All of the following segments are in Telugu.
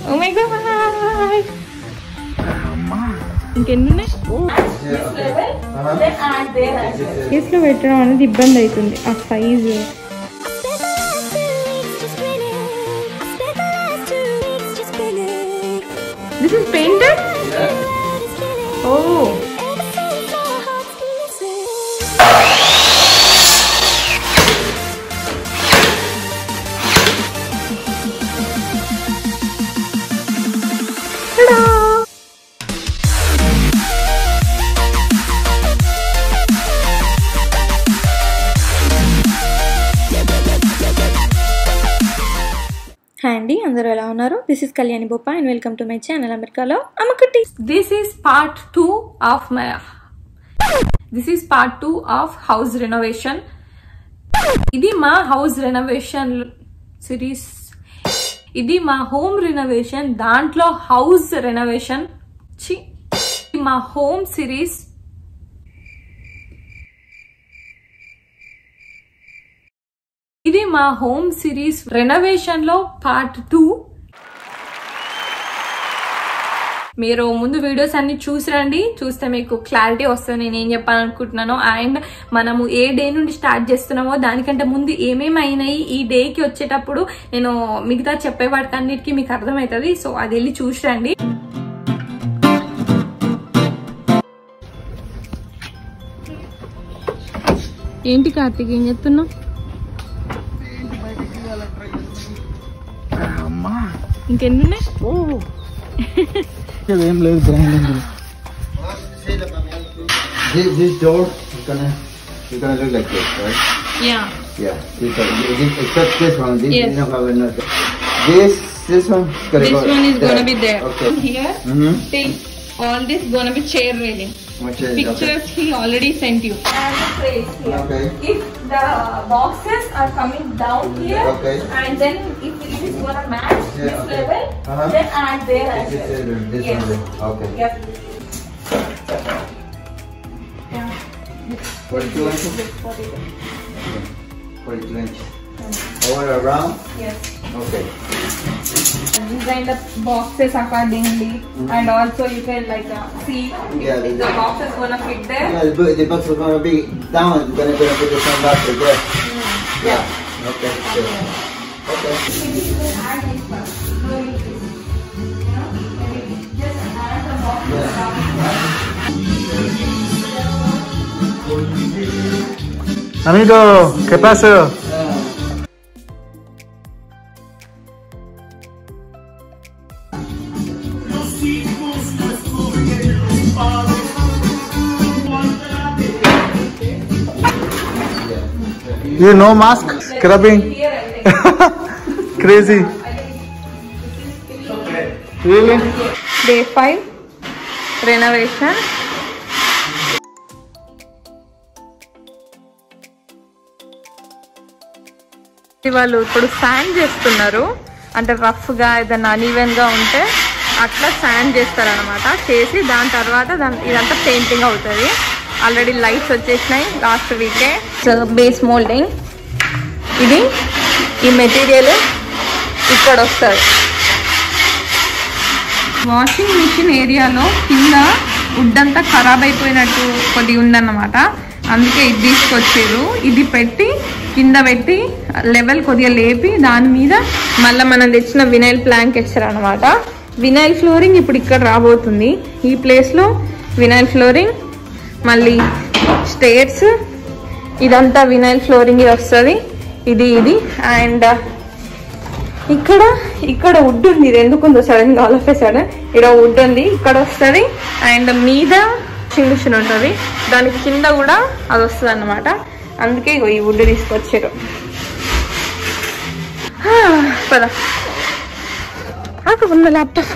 ఓ మై గాడ్ ఇంకెన్ని ఉన్నాయి కేసులో పెట్టడం అనేది ఇబ్బంది అవుతుంది ఆ size this is painted oh hi అండి అందరూ ఎలా ఉన్నారు this is Kalyani Boppa and welcome to my channel అమెరికాలో Ammakutti this is part 2 of my this is part 2 of house renovation ఇది మా హౌస్ రెనోవేషన్ సిరీస్ ఇది మా హోమ్ రెనోవేషన్ దాంట్లో హౌస్ రెనోవేషన్ చి మా హోమ్ సిరీస్ ఇది మా హోమ్ సిరీస్ రెనోవేషన్ లో పార్ట్ టూ మీరు ముందు వీడియోస్ అన్ని చూసి రండి చూస్తే మీకు క్లారిటీ వస్తుంది నేను ఏం చెప్పాలనుకుంటున్నానో అండ్ మనము ఏ డే నుండి స్టార్ట్ చేస్తున్నామో దానికంటే ముందు ఏమేమి అయినాయి ఈ డేకి వచ్చేటప్పుడు నేను మిగతా చెప్పే వాటికి అన్నిటికీ మీకు అర్థమవుతుంది సో అది వెళ్ళి చూసి రండి ఏంటి కార్తీక్ ఏం చెప్తున్నావు ఇంకెన్ని ఉన్నాయి ఏం లేదు grinding This, this door is gonna is gonna look like this, right? Yeah Yeah. This, one. this except this one. This Yes. you don't have another. This this one is gonna This go one is gonna be there. Okay. Here, Mm-hmm. till all this gonna be chair railing. Which is Pictures he already sent you. And the trays okay. here. Okay. If the boxes are coming down here Okay. and then if it is gonna match Yeah, this okay. level, Uh-huh. then add there as This well. is this Yes. one. there. Okay. Yep. Forty-two inches. Forty-two inches. All around. Yes. Okay. Design the boxes accordingly, and also you can like uh, see Yeah, if the the- box is gonna fit there. Yeah, the, bu- the box is gonna be down. It's gonna, gonna put the sun back right there. Yeah. Okay. Good. Okay. Maybe you can add this one. Slowly this. You know, maybe just add the boxes. Amigo, ¿qué pasa? You no mask? Scrubbing? Here and there. Crazy. Really? Day five renovation వాళ్ళు ఇప్పుడు శాండ్ చేస్తున్నారు అంటే రఫ్గా ఏదైనా అన్ఈవెన్ గా ఉంటే అట్లా శాండ్ చేస్తారనమాట చేసి దాని తర్వాత దాని ఇదంతా పెయింటింగ్ అవుతుంది ఆల్రెడీ లైట్స్ వచ్చేసినాయి లాస్ట్ వీకే బేస్ మోల్డింగ్ ఇది ఈ మెటీరియల్ ఇక్కడ వస్తుంది వాషింగ్ మిషన్ ఏరియాలో కింద వుడ్ అంతా ఖరాబ్ అయిపోయినట్టు కొద్దిగా ఉందన్నమాట అందుకే ఇది తీసుకొచ్చారు ఇది పెట్టి కింద పెట్టి లెవెల్ కొద్దిగా లేపి దాని మీద మళ్ళీ మనం తెచ్చిన వినైల్ ప్లాంక్ వేస్తారనమాట వినైల్ ఫ్లోరింగ్ ఇప్పుడు ఇక్కడ రాబోతుంది ఈ ప్లేస్లో వినైల్ ఫ్లోరింగ్ మళ్ళీ స్టేర్స్ ఇదంతా వినైల్ ఫ్లోరింగ్ వస్తుంది ఇది ఇది అండ్ ఇక్కడ ఇక్కడ వుడ్ ఉంది ఇది ఎందుకుందో సడన్ గా ఆల్ ఆఫ్ సడన్ ఇక్కడ వుడ్ ఉంది ఇక్కడ వస్తుంది అండ్ మీద చింగుషన్ ఉంటుంది దాని కింద కూడా అది వస్తుంది అనమాట అందుకే ఇగో ఈ వుడ్ తీసుకొచ్చారు హా, పద అక్కడ ఉన్న ల్యాప్టాప్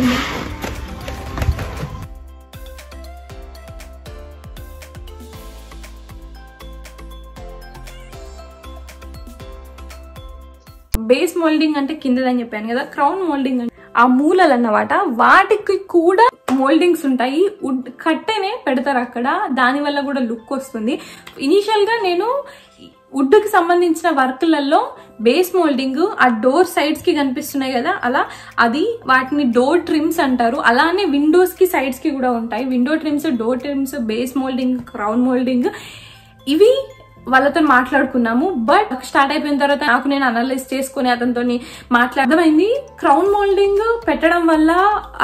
బేస్ మోల్డింగ్ అంటే కిందదని చెప్పాను కదా క్రౌన్ మోల్డింగ్ అంటే ఆ మూలలు అన్నమాట వాటికి కూడా మోల్డింగ్స్ ఉంటాయి వుడ్ కట్టెనే పెడతారు అక్కడ దాని వల్ల కూడా లుక్ వస్తుంది ఇనీషియల్ గా నేను వుడ్ కి సంబంధించిన వర్క్లలో బేస్ మోల్డింగ్ ఆ డోర్ సైడ్స్ కి కనిపిస్తున్నాయి కదా అలా అది వాటిని డోర్ ట్రిమ్స్ అంటారు అలానే విండోస్ కి సైడ్స్ కి కూడా ఉంటాయి window trims door trims base moulding crown moulding ఇవి వాళ్ళతో మాట్లాడుకున్నాము బట్ స్టార్ట్ అయిపోయిన తర్వాత నాకు నేను అనలైజ్ చేసుకుని అతనితో మాట్లాడమైంది క్రౌన్ మోల్డింగ్ పెట్టడం వల్ల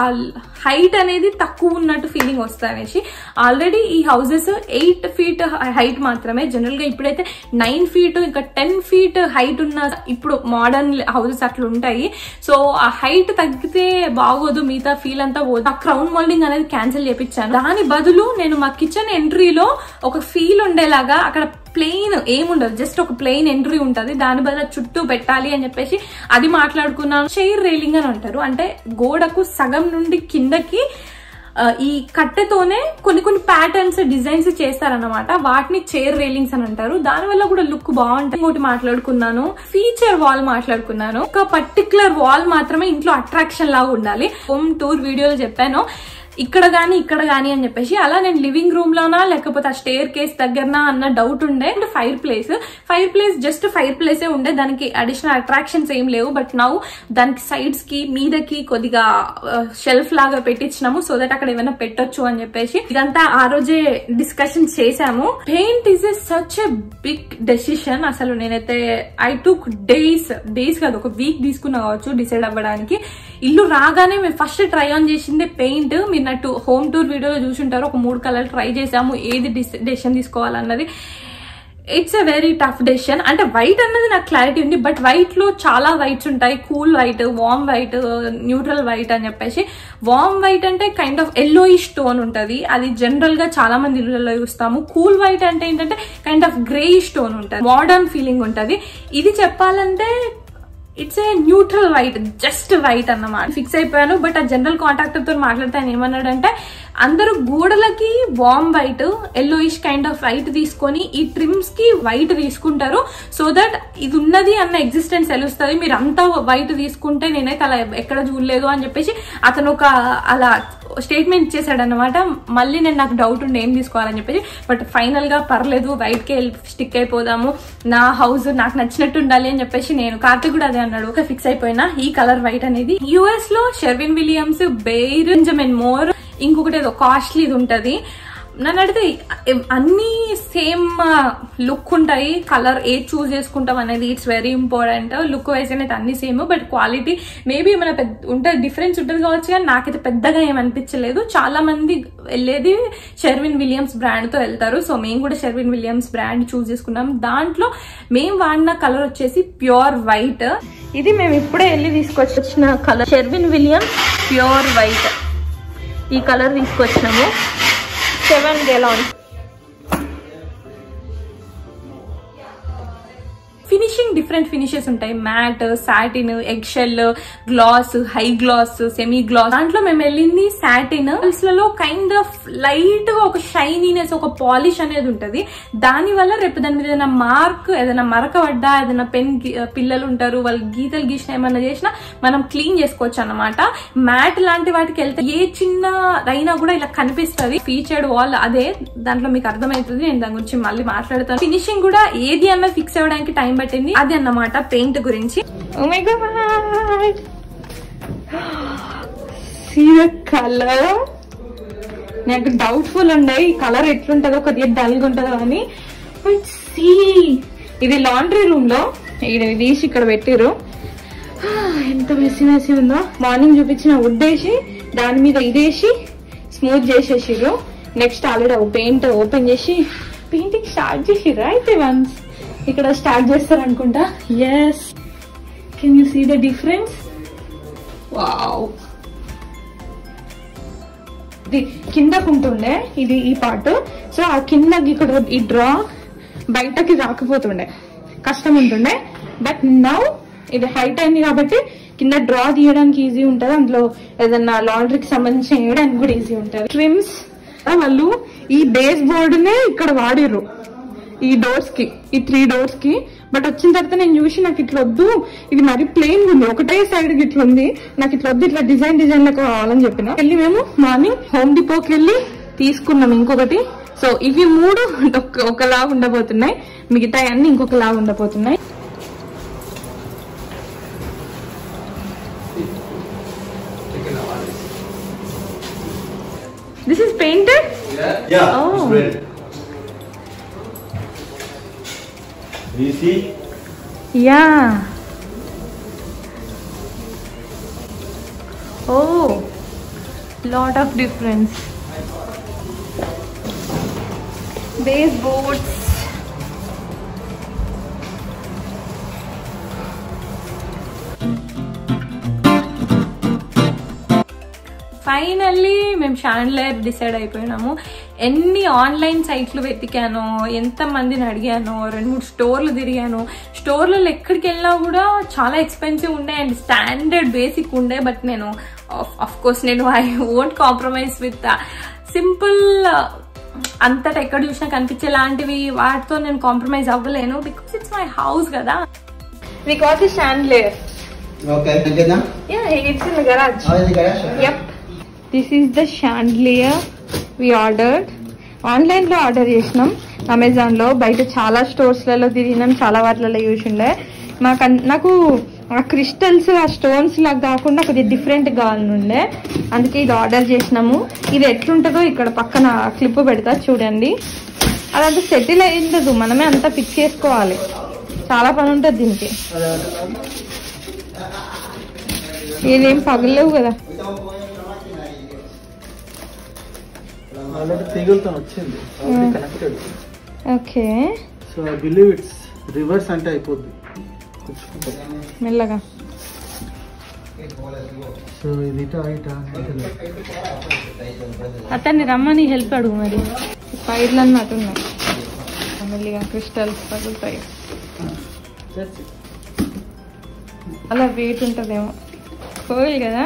హైట్ అనేది తక్కువ ఉన్నట్టు ఫీలింగ్ వస్తుంది అనేసి ఆల్రెడీ ఈ హౌసెస్ ఎయిట్ ఫీట్ హైట్ మాత్రమే జనరల్ గా ఇప్పుడైతే నైన్ ఫీట్ ఇంకా టెన్ ఫీట్ హైట్ ఉన్న ఇప్పుడు మోడర్న్ హౌసెస్ అట్లా ఉంటాయి సో ఆ హైట్ తగ్గితే బాగోదు మిగతా ఫీల్ అంతా పోదు ఆ క్రౌన్ మోల్డింగ్ అనేది క్యాన్సిల్ చేపించాను దాని బదులు నేను మా కిచెన్ ఎంట్రీలో ఒక ఫీల్ ఉండేలాగా అక్కడ ప్లెయిన్ ఏముండదు జస్ట్ ఒక ప్లెయిన్ ఎంట్రీ ఉంటది దాని బదులు చుట్టూ పెట్టాలి అని చెప్పేసి అది మాట్లాడుకున్నాను చైర్ రైలింగ్ అని అంటారు అంటే గోడకు సగం నుండి కిందకి ఆ, ఈ కట్టెతోనే కొన్ని కొన్ని ప్యాటర్న్స్ డిజైన్స్ చేస్తారన్నమాట వాటిని చైర్ రైలింగ్స్ అని అంటారు దాని వల్ల కూడా లుక్ బాగుంటుంది ఇంకోటి మాట్లాడుకున్నాను ఫీచర్ వాల్ మాట్లాడుకున్నాను ఒక పర్టికులర్ వాల్ మాత్రమే ఇంట్లో అట్రాక్షన్ లాగా ఉండాలి హోమ్ టూర్ వీడియోలో చెప్పాను ఇక్కడ గానీ ఇక్కడ గానీ అని చెప్పేసి అలా నేను లివింగ్ రూమ్ లోనా లేకపోతే ఆ స్టేర్ కేస్ దగ్గరనా అన్న డౌట్ ఉండే and fireplace fireplace just fire ప్లేసే ఉండే దానికి అడిషనల్ అట్రాక్షన్స్ ఏం లేవు బట్ నౌ దానికి సైడ్స్ కి మీదకి కొద్దిగా షెల్ఫ్ లాగా పెట్టించినాము సో దట్ అక్కడ ఏమైనా పెట్టొచ్చు అని చెప్పేసి ఇదంతా ఆ రోజే డిస్కషన్ చేశాము paint is a such a big decision అసలు నేనైతే ఐ టుక్ డేస్ డేస్ కాదు ఒక వీక్ తీసుకున్నా కావచ్చు డిసైడ్ అవ్వడానికి ఇల్లు రాగానే మేము ఫస్ట్ ట్రై ఆన్ చేసింది పెయింట్ మీరు నట్టు హోమ్ టూర్ వీడియోలో చూసుంటారు ఒక మూడు కలర్ ట్రై చేసాము ఏది డెసిషన్ తీసుకోవాలన్నది it's a very tough decision అంటే వైట్ అన్నది నాకు క్లారిటీ ఉంది బట్ వైట్ లో చాలా వైట్స్ ఉంటాయి cool white warm white neutral white అని చెప్పేసి వామ్ వైట్ అంటే కైండ్ ఆఫ్ ఎల్లోయిష్ టోన్ ఉంటది అది జనరల్ గా చాలా మంది ఇళ్ళలో చూస్తాము కూల్ వైట్ అంటే ఏంటంటే కైండ్ ఆఫ్ గ్రేయిష్ టోన్ ఉంటది మోడర్న్ ఫీలింగ్ ఉంటది ఇది చెప్పాలంటే it's a neutral white just white అన్నమాట ఫిక్స్ అయిపోయాను బట్ ఆ జనరల్ కాంట్రాక్టర్ తో మాట్లాడితే ఆయన ఏమన్నాడంటే అందరూ గోడలకి warm white yellowish kind of white తీసుకొని ఈ ట్రిమ్స్ కి వైట్ తీసుకుంటారు సో దట్ ఇది ఉన్నది అన్న ఎగ్జిస్టెన్స్ తెలుస్తుంది మీరు అంతా వైట్ తీసుకుంటే నేనైతే అలా ఎక్కడ చూడలేదు అని చెప్పేసి అతను ఒక అలా స్టేట్మెంట్ ఇచ్చేసాడు అనమాట మళ్ళీ నేను నాకు డౌట్ ఉండే ఏం తీసుకోవాలని చెప్పేసి బట్ ఫైనల్ గా పర్లేదు వైట్ కి స్టిక్ అయిపోదాము నా హౌస్ నాకు నచ్చినట్టు ఉండాలి అని చెప్పేసి నేను కార్తీక్ కూడా అదే అన్నాడు ఒక ఫిక్స్ అయిపోయినా ఈ కలర్ వైట్ అనేది యుఎస్ లో Sherwin Williams Behr Benjamin Moore ఇంకొకటి ఏదో కాస్ట్లీ ఇది ఉంటది నన్ను అడిగితే అన్ని సేమ్ లుక్ ఉంటాయి కలర్ ఏ చూస్ చేసుకుంటాం అనేది it's very important look wise అనేది అన్ని సేమ్ బట్ క్వాలిటీ మేబీ ఏమైనా పెద్ద ఉంటుంది డిఫరెన్స్ ఉంటుంది కావచ్చు కానీ నాకైతే పెద్దగా ఏమనిపించలేదు చాలా మంది వెళ్ళేది షెర్విన్ విలియమ్స్ బ్రాండ్ తో వెళ్తారు సో మేము కూడా షెర్విన్ విలియమ్స్ బ్రాండ్ చూస్ చేసుకున్నాం దాంట్లో మేము వాడిన కలర్ వచ్చేసి ప్యూర్ వైట్ ఇది మేము ఇప్పుడే వెళ్ళి తీసుకొచ్చిన colour Sherwin Williams pure white ఈ కలర్ తీసుకొచ్చినాము seven gallon finishing different finishes ఉంటాయి matte satin eggshell gloss high gloss semi gloss దాంట్లో మేము వెళ్ళింది సాటిన్ లలో కైండ్ ఆఫ్ లైట్ గా ఒక షైనీనెస్ ఒక పాలిష్ అనేది ఉంటది దాని వల్ల రేపు దాని మీద ఏదైనా మార్క్ ఏదైనా మరక పడ్డా ఏదైనా పెన్ పిల్లలు ఉంటారు వాళ్ళు గీతలు గీసిన ఏమన్నా చేసినా మనం క్లీన్ చేసుకోవచ్చు అన్నమాట మ్యాట్ లాంటి వాటికి వెళ్తే ఏ చిన్న అయినా కూడా ఇలా కనిపిస్తుంది ఫీచర్డ్ వాల్ అదే దాంట్లో మీకు అర్థమవుతుంది నేను దాని గురించి మళ్ళీ మాట్లాడతాను ఫినిషింగ్ కూడా ఏది అన్న ఫిక్స్ అవ్వడానికి టైం పట్టింది అది అన్నమాట పెయింట్ గురించి కలర్ నాకు డౌట్ఫుల్ ఉండే ఈ కలర్ ఎట్లుంటుందో కొద్దిగా డల్గా ఉంటుందో అని బట్ సీ ఇది లాండ్రీ రూమ్ లో ఇది తీసి ఇక్కడ పెట్టిరు ఆ, ఎంత మెస్సి మెస్సి ఉందో మార్నింగ్ చూపించిన వుడ్ వేసి దాని మీద ఇదేసి స్మూత్ చేసేసిర్రు నెక్స్ట్ ఆల్రెడీ పెయింట్ ఓపెన్ చేసి పెయింటింగ్ స్టార్ట్ చేసిర్రు అయితే వన్స్ ఇక్కడ స్టార్ట్ చేస్తారు అనుకుంటా yes can you see the difference wow ఇది కిందకు ఉంటుండే ఇది ఈ పార్ట్ సో ఆ కిందకి ఇక్కడ ఈ డ్రా బయటకి రాకపోతుండే కష్టం ఉంటుండే బట్ నౌ ఇది హైట్ అయింది కాబట్టి కింద డ్రా తీయడానికి ఈజీ ఉంటది అందులో ఏదన్నా లాండ్రీకి సంబంధించిన వేయడానికి కూడా ఈజీ ఉంటది ట్రిమ్స్ వాళ్ళు ఈ బేస్ బోర్డ్ నే ఇక్కడ వాడిర్రు ఈ డోర్స్ కి ఈ త్రీ డోర్స్ కి బట్ వచ్చిన తర్వాత నేను చూసి నాకు ఇట్లా వద్దు ఇది మరి ప్లెయిన్ ఉంది ఒకటే సైడ్ ఇట్లా ఉంది నాకు ఇట్లా వద్దు ఇట్లా డిజైన్ డిజైన్ లెక్క కావాలని చెప్పిన వెళ్ళి మేము మార్నింగ్ హోమ్ డిపోకి వెళ్ళి తీసుకున్నాం ఇంకొకటి సో ఇవి మూడు ఒక ఒకలా ఉండబోతున్నాయి మిగతా అన్ని ఇంకొకలా ఉండబోతున్నాయి this is painted Yeah, Oh. it's red. You see? Yeah oh lot of difference baseboards finally మేము షాండ్లర్ డిసైడ్ అయిపోయినాము ఎన్ని ఆన్లైన్ సైట్లు వెతికానో ఎంత మందిని అడిగానో రెండు మూడు స్టోర్లు తిరిగాను స్టోర్లలో ఎక్కడికి వెళ్ళినా కూడా చాలా ఎక్స్పెన్సివ్ ఉండే అండ్ స్టాండర్డ్ బేసిక్ ఉండే బట్ నేను ఆఫ్ కోర్స్ నేను I won't compromise with simple అంతటా ఎక్కడ చూసినా కనిపించేలాంటివి వాటితో నేను కాంప్రమైజ్ అవ్వలేను బికాస్ ఇట్స్ మై హౌస్ కదా we got the chandelier Okay, again now? Yeah it's in the garage Oh, in the garage? Yup this is the chandelier we ordered online లో ఆర్డర్ చేసినాం అమెజాన్ లో బయట చాలా స్టోర్స్ లలో తిరిగినాం చాలా వాటిలలో చూసిండే మాకు అన్- నాకు ఆ క్రిస్టల్స్ ఆ స్టోన్స్ లాగా కాకుండా కొద్దిగా డిఫరెంట్ కావాలనుండే అందుకే ఇది ఆర్డర్ చేసినాము ఇది ఎట్లుంటుందో ఇక్కడ పక్కన క్లిప్ పెడతా చూడండి అదంతా సెటిల్ అయ్యిండదు మనమే అంతా ఫిక్స్ చేసుకోవాలి చాలా పని ఉంటుంది దీనికి ఇదేం పగలేవు కదా ఆల్రెడీ తీగలతో వచ్చింది already connected okay so I believe it's reverse అంటే అయిపోద్ది కూర్చుకుంటుంది మెల్లగా సో ఇది ఇటా ఇటా అతన్ని రమ్మని హెల్ప్ అడుగు మరి ఫైర్లు అన్నట్టు ఉన్నాయి మెల్లిగా క్రిస్టల్స్ పగులుతాయి అలా వెయిట్ ఉంటుందేమో కోయిల్ కదా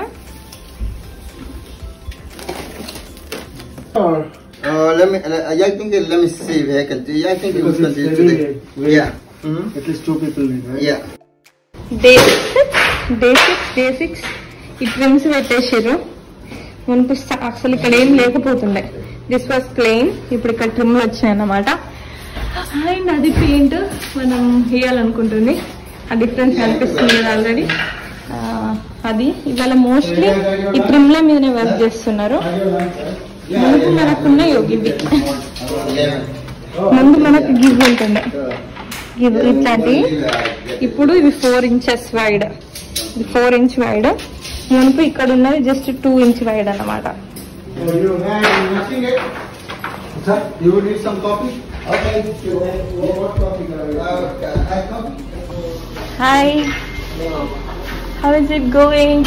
Uh, let me, uh, I think, let me see if I can do, I think it was Because going it's to very today. Yeah. Mhm. At least two people need Yeah. Day day six day six ఈ ట్రిమ్స్ పెట్టేసారు మునుపు స- అసలు ఇక్కడ ఏం లేకపోతుండే దిస్ వాజ్ ప్లెయిన్ ఇప్పుడు ఇక్కడ ట్రిమ్ వచ్చాయి అన్నమాట అండ్ అది పెయింట్ మనం వేయాలనుకుంటుంది ఆ డిఫరెన్స్ కనిపిస్తుంది కదా ఆల్రెడీ అది ఇవాళ మోస్ట్లీ ఈ ట్రిమ్ల మీదనే వర్క్ చేస్తున్నారు ముందు మనకున్న ఇవి ముందు మనకు గివ్ ఉంటుండే గివ్ ఇట్లాంటి ఇప్పుడు ఇవి ఫోర్ ఇంచెస్ వైడ్ ఇది ఫోర్ ఇంచ్ వైడ్ మునుపు ఇక్కడ ఉన్నది జస్ట్ టూ ఇంచ్ వైడ్ అన్నమాట So you have nothing yet? Sir, you need some coffee? Okay. What coffee? Uh, I coffee. Hi how is it going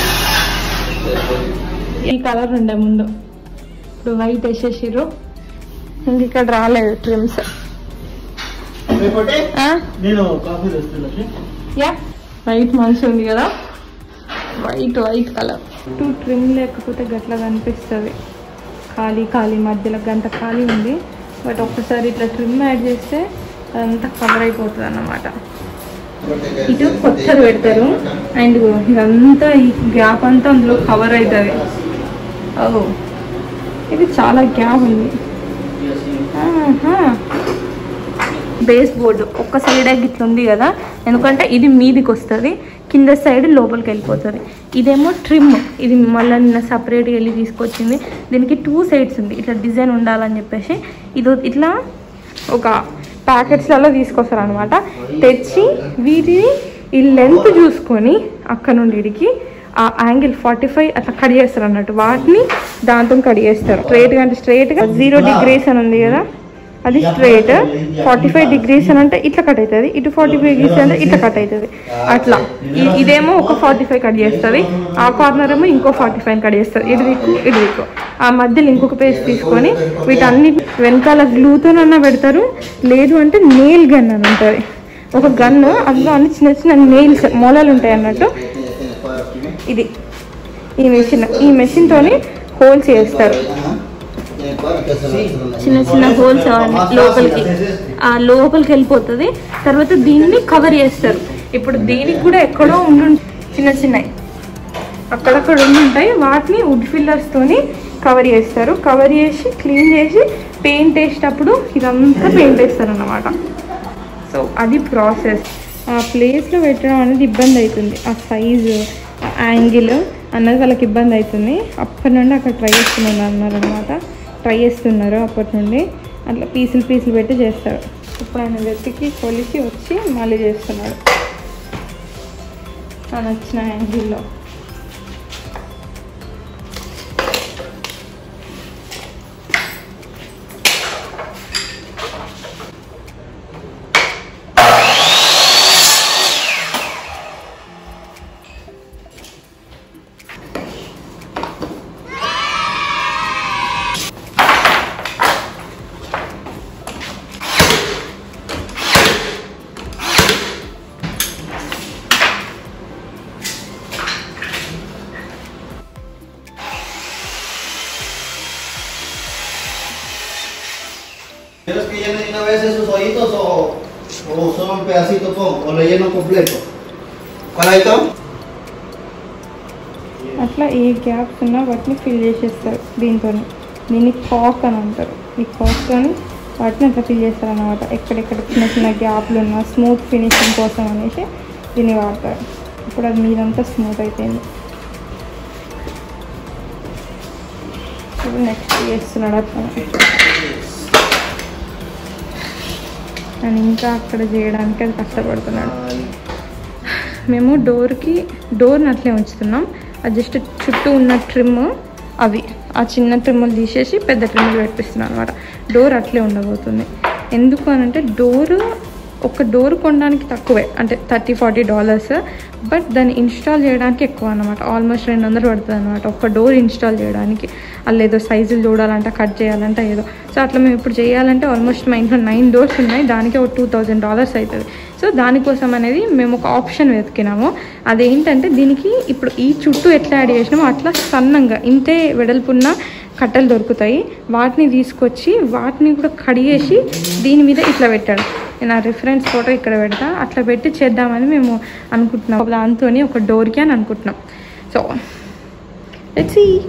ఈ కలర్ ఉండే ముందు ఇప్పుడు వైట్ వేసేసిర్రు ఇంక ఇక్కడ రాలేదు ట్రిమ్స్ Reporte? నేను కాఫీ తెస్తున్నా యా వైట్ మంచి ఉంది కదా white white colour to trim లేకపోతే గట్లా కనిపిస్తుంది ఖాళీ ఖాళీ మధ్యలో గంట ఖాళీ ఉంది బట్ ఒక్కసారి ఇట్లా ట్రిమ్ యాడ్ చేస్తే అదంతా కవర్ అయిపోతుంది అన్నమాట ఇటు కొత్తది పెడతారు అండ్ ఇదంతా ఈ గ్యాప్ అంతా అందులో కవర్ అవుతుంది ఓ ఇది చాలా గ్యాప్ ఉంది బేస్ బోర్డు ఒక్క సైడ్ ఇట్లా ఉంది కదా ఎందుకంటే ఇది మీదికి వస్తుంది కింద సైడ్ లోపలికి వెళ్ళిపోతుంది ఇదేమో ట్రిమ్ ఇది మళ్ళీ నిన్న సపరేట్గా వెళ్ళి తీసుకొచ్చింది దీనికి టూ సైడ్స్ ఉంది ఇట్లా డిజైన్ ఉండాలని చెప్పేసి ఇది ఇట్లా ఒక ప్యాకెట్స్లలో తీసుకొస్తారు అనమాట తెచ్చి వీటిని ఈ లెంత్ చూసుకొని అక్కడ నుండి ఇడికి ఆ యాంగిల్ ఫార్టీ ఫైవ్ అట్లా కట్ చేస్తారు అన్నట్టు వాటిని దాంతో కట్ చేస్తారు స్ట్రైట్గా అంటే స్ట్రైట్గా జీరో డిగ్రీస్ అని ఉంది కదా అది స్ట్రైట్ ఫార్టీ ఫైవ్ డిగ్రీస్ అని అంటే ఇట్లా కట్ అవుతుంది ఇటు ఫార్టీ ఫైవ్ డిగ్రీస్ అంటే ఇట్లా కట్ అవుతుంది అట్లా ఇ- ఇదేమో ఒక ఫార్టీ ఫైవ్ కట్ చేస్తుంది ఆ కార్నర్ ఏమో ఇంకో ఫార్టీ ఫైవ్ కట్ చేస్తుంది ఇటు దిక్కు ఇటు దిక్కు ఆ మధ్యలో ఇంకొక పేస్ట్ తీసుకొని వీటన్నిటి వెనకాల గ్లూతోనన్నా పెడతారు లేదు అంటే నెయిల్ గన్ అని ఉంటుంది ఒక గన్ అందులో అన్ని చిన్న చిన్న నెయిల్స్ మొలలు ఉంటాయి అన్నట్టు ఇది ఈ మెషిన్ ఈ మెషిన్ తోని హోల్స్ చేస్తారు చిన్న చిన్న హోల్స్ లోపలికి ఆ లోపలికి వెళ్ళిపోతుంది తర్వాత దీన్ని కవర్ చేస్తారు ఇప్పుడు దీనికి కూడా ఎక్కడో ఉండు చిన్న చిన్నవి అక్కడక్కడ ఉండి ఉంటాయి వాటిని వుడ్ ఫిల్లర్స్ తోని కవర్ చేస్తారు కవర్ చేసి క్లీన్ చేసి పెయింట్ వేసేటప్పుడు ఇదంతా పెయింట్ వేస్తారన్నమాట సో అది ప్రాసెస్ ఆ ప్లేస్లో పెట్టడం అనేది ఇబ్బంది అవుతుంది ఆ సైజు ఆ యాంగిల్ అన్నది వాళ్ళకి ఇబ్బంది అవుతుంది అప్పటి నుండి అక్కడ ట్రై చేస్తున్నారు అన్నారు అనమాట ట్రై చేస్తున్నారు అప్పటి నుండి అట్లా పీసులు పీసులు పెట్టి చేస్తారు ఇప్పుడు ఆయన వెతికి కొలిసి వచ్చి మళ్ళీ చేస్తున్నాడు తను వచ్చిన యాంగిల్లో ¿Quieres que llene de una vez esos hoyitos o, o solo un pedacito pongo? ¿O le lleno completo? ¿Cuál ahí está? అట్లా ఏ గ్యాప్స్ ఉన్నా వాటిని ఫిల్ చేసేస్తారు దీంతో దీన్ని కాక్ అని అంటారు ఈ కాక్తో వాటిని అట్లా ఫిల్ చేస్తారు అనమాట ఎక్కడెక్కడ చిన్న చిన్న గ్యాప్లు ఉన్నా స్మూత్ ఫినిషింగ్ కోసం అనేసి దీన్ని వాడతారు ఇప్పుడు అది మీదంతా స్మూత్ అయిపోయింది ఇప్పుడు నెక్స్ట్ చేస్తున్నాడు అతను అండ్ ఇంకా అక్కడ చేయడానికి అది కష్టపడుతున్నాడు మేము డోర్కి డోర్ని అట్లే ఉంచుతున్నాం అది జస్ట్ చుట్టూ ఉన్న ట్రిమ్ అవి ఆ చిన్న ట్రిమ్లు తీసేసి పెద్ద ట్రిమ్లు పెట్టిస్తున్నాం అనమాట డోర్ అట్లే ఉండబోతుంది ఎందుకు అని అంటే డోర్ ఒక డోర్ కొనడానికి తక్కువే అంటే థర్టీ ఫార్టీ డాలర్స్ బట్ దాన్ని ఇన్స్టాల్ చేయడానికి ఎక్కువ అనమాట ఆల్మోస్ట్ రెండు వందలు పడుతుంది అనమాట ఒక డోర్ ఇన్స్టాల్ చేయడానికి అల్ల ఏదో సైజులు చూడాలంట కట్ చేయాలంట ఏదో సో అట్లా మేము ఇప్పుడు చేయాలంటే ఆల్మోస్ట్ మా ఇంట్లో నైన్ డోర్స్ ఉన్నాయి దానికి ఒక టూ థౌజండ్ డాలర్స్ అవుతుంది సో దానికోసం అనేది మేము ఒక ఆప్షన్ వెతికినాము అదేంటంటే దీనికి ఇప్పుడు ఈ చుట్టూ ఎట్లా యాడ్ చేసినామో అట్లా సన్నంగా ఇంతే వెడల్పున్న కట్టెలు దొరుకుతాయి వాటిని తీసుకొచ్చి వాటిని కూడా కడిగేసి దీని మీద ఇట్లా పెట్టాడు నేను ఆ రిఫరెన్స్ ఫోటో ఇక్కడ పెడతా అట్లా పెట్టి చేద్దామని మేము అనుకుంటున్నాం దాంతో ఒక డోర్కి అని అనుకుంటున్నాం so let's see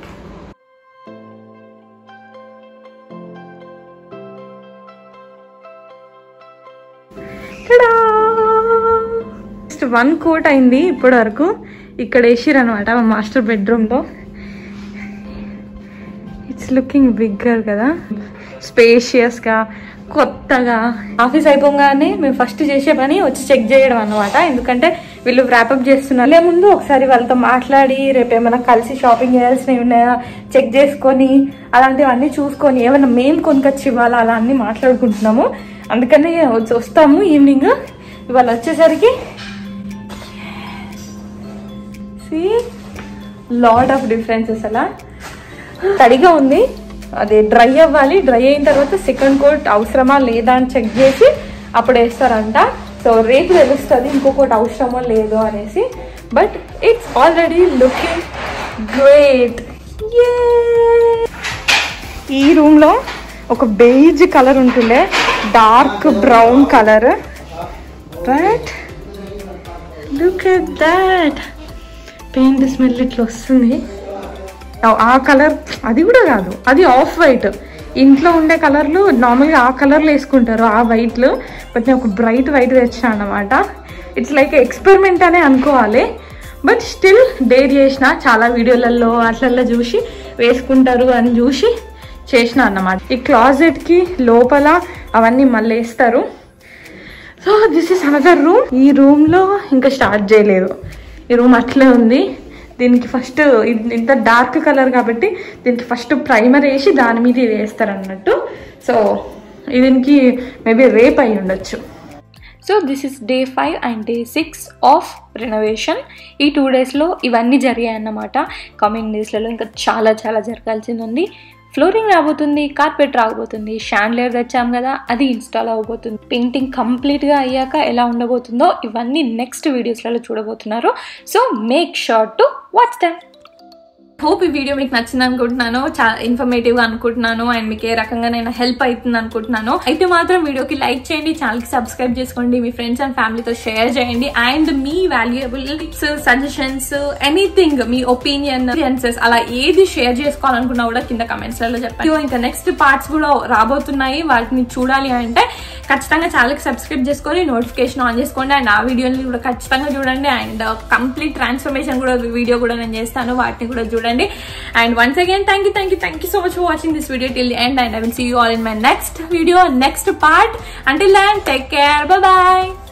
just one quote అయింది ఇప్పటి వరకు ఇక్కడ వేసిరు అనమాట మాస్టర్ బెడ్రూమ్లో ఇట్స్ లుకింగ్ బిగ్గర్ కదా స్పేషియస్గా కొత్తగా ఆఫీస్ అయిపోగానే మేము ఫస్ట్ చేసే పని వచ్చి చెక్ చేయడం అనమాట ఎందుకంటే వీళ్ళు ర్యాపప్ చేస్తున్నారు లే ముందు ఒకసారి వాళ్ళతో మాట్లాడి రేపు ఏమైనా కలిసి షాపింగ్ చేయాల్సినవి ఉన్నాయా చెక్ చేసుకొని అలాంటివన్నీ చూసుకొని ఏమైనా మేము కొనుకొచ్చి ఇవ్వాలా అలా అన్నీ మాట్లాడుకుంటున్నాము అందుకనే వచ్చి వస్తాము ఈవినింగ్ ఇవాళ వచ్చేసరికి సి లాట్ ఆఫ్ డిఫరెన్సెస్ అలా తడిగా ఉంది అది డ్రై అవ్వాలి డ్రై అయిన తర్వాత సెకండ్ కోట్ అవసరమా లేదా అని చెక్ చేసి అప్పుడు వేస్తారంట సో రేపు తెలుస్తుంది ఇంకొకటి అవసరమో లేదో అనేసి but it's already looking great ఈ రూమ్లో ఒక బేజ్ కలర్ ఉంటుండే dark brown colour but look at that paint smell ఇట్లా వస్తుంది ఆ కలర్ అది కూడా కాదు అది ఆఫ్ వైట్ ఇంట్లో ఉండే కలర్లు నార్మల్గా ఆ కలర్లు వేసుకుంటారు ఆ వైట్లు బట్ నేను ఒక బ్రైట్ వైట్ తెచ్చాను అనమాట ఇట్స్ లైక్ ఎక్స్పెరిమెంట్ అనే అనుకోవాలి బట్ స్టిల్ డేర్ చేసిన చాలా వీడియోలలో అట్లల్లో చూసి వేసుకుంటారు అని చూసి చేసిన అన్నమాట ఈ క్లాజెట్కి లోపల అవన్నీ మళ్ళీ వేస్తారు so this is another room ఈ రూమ్లో ఇంకా స్టార్ట్ చేయలేదు ఈ రూమ్ అట్లే ఉంది దీనికి ఫస్ట్ ఇంత డార్క్ కలర్ కాబట్టి దీనికి ఫస్ట్ ప్రైమర్ వేసి దాని మీద ఇది వేస్తారు అన్నట్టు సో దీనికి మేబీ రేప్ అయి ఉండొచ్చు so this is day five and day six of renovation ఈ టూ డేస్లో ఇవన్నీ జరిగాయి అన్నమాట కమింగ్ డేస్లలో ఇంకా చాలా చాలా జరగాల్సింది ఉంది ఫ్లోరింగ్ రాబోతుంది కార్పెట్ రాబోతుంది షాండ్లేర్ తెచ్చాం కదా అది ఇన్స్టాల్ అవ్వబోతుంది పెయింటింగ్ కంప్లీట్గా అయ్యాక ఎలా ఉండబోతుందో ఇవన్నీ నెక్స్ట్ వీడియోస్లలో చూడబోతున్నారు so make sure to watch them hope ఈ వీడియో మీకు నచ్చింది అనుకుంటున్నాను చాలా ఇన్ఫర్మేటివ్ గా అనుకుంటున్నాను అండ్ మీకు ఏ రకంగా నేను హెల్ప్ అవుతుంది అనుకుంటున్నాను అయితే మాత్రం వీడియోకి లైక్ చేయండి ఛానల్ కి సబ్స్క్రైబ్ చేసుకోండి మీ ఫ్రెండ్స్ అండ్ ఫ్యామిలీతో షేర్ చేయండి అండ్ మీ వాల్యుయబుల్ టిప్స్ సజెషన్స్ ఎనీథింగ్ మీ ఒపీనియన్ అలా ఏది షేర్ చేసుకోవాలనుకున్నా కూడా కింద కమెంట్స్ లలో చెప్పండి ఇంకా నెక్స్ట్ పార్ట్స్ కూడా రాబోతున్నాయి వాటిని చూడాలి అంటే ఖచ్చితంగా ఛానల్ కి సబ్స్క్రైబ్ చేసుకొని నోటిఫికేషన్ ఆన్ చేసుకోండి అండ్ ఆ వీడియోని కూడా ఖచ్చితంగా చూడండి అండ్ కంప్లీట్ ట్రాన్స్ఫర్మేషన్ కూడా వీడియో కూడా నేను చేస్తాను వాటిని కూడా చూడండి and once again thank you thank you thank you so much for watching this video till end and I will see you all in my next video next part until then take care bye bye